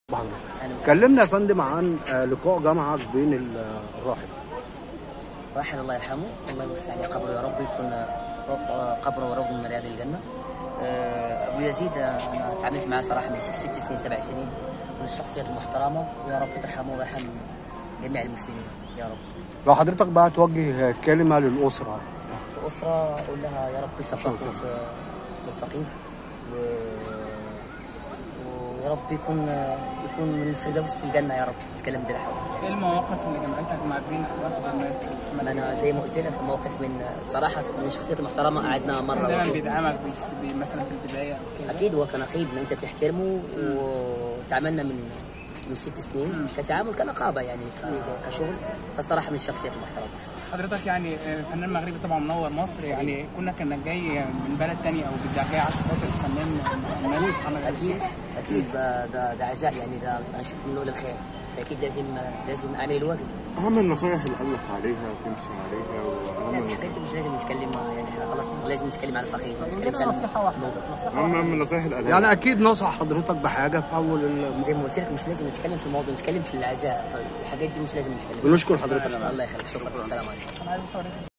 بحضرتك أهلا وسهلا. كلمنا يا فندم عن آه، لقاء جمعك بين ال- الراحل راحل الله يرحمه الله يوسع عليه قبره يا رب يكون ر- قبره وروض من رياض الجنه آه، ابو يزيد آه، انا تعاملت معه صراحه من ست سنين سبع سنين من الشخصيات المحترمه يا رب ترحمه ويرحم جميع المسلمين يا رب لو حضرتك بقى توجه كلمه للاسره الاسره اقول لها يا رب يثبتكم في في الفقيد و ويا رب يكون يكون من الفردوس في الجنه يا رب الكلام ده لحول ايه المواقف اللي جمعتك مع بين حضرتك والناس اللي انا زي ما قلت لك موقف من صراحه من الشخصيات المحترمه قعدنا مره دايما واتنين. بيدعمك بس بي- مثلا في البدايه أو كده اكيد هو كان نقيب انت بتحترمه وتعاملنا من من ست سنين كتعامل كنقابه يعني ك- كشغل فالصراحه من الشخصيات المحترمه صراحه حضرتك يعني آه، فنان مغربي طبعا منور مصر يعني كنا كنا جاي من بلد تاني او بتاع جاي عشان خاطر فنان الناس اكيد محمد اكيد أبو اكيد ده ده, ده عزاء يعني ده اشوف منه للخير فاكيد لازم لازم اعمل الواجب أهم النصائح اللي قال لك عليها تمشي عليها وأهم لا النصائح الحاجات دي مش لازم نتكلم يعني احنا خلاص لازم نتكلم على الفقير ما نتكلمش كده عن نصيحه واحده الموقف. نصيحه أهم واحده من النصائح اللي قالها يعني اكيد نصح حضرتك بحاجه في اول ال- زي ما قلت لك مش لازم نتكلم في الموضوع نتكلم في العزاء فالحاجات دي مش لازم نتكلم بنشكر حضرتك الله يخليك شكرا السلام عليكم انا عايز اصور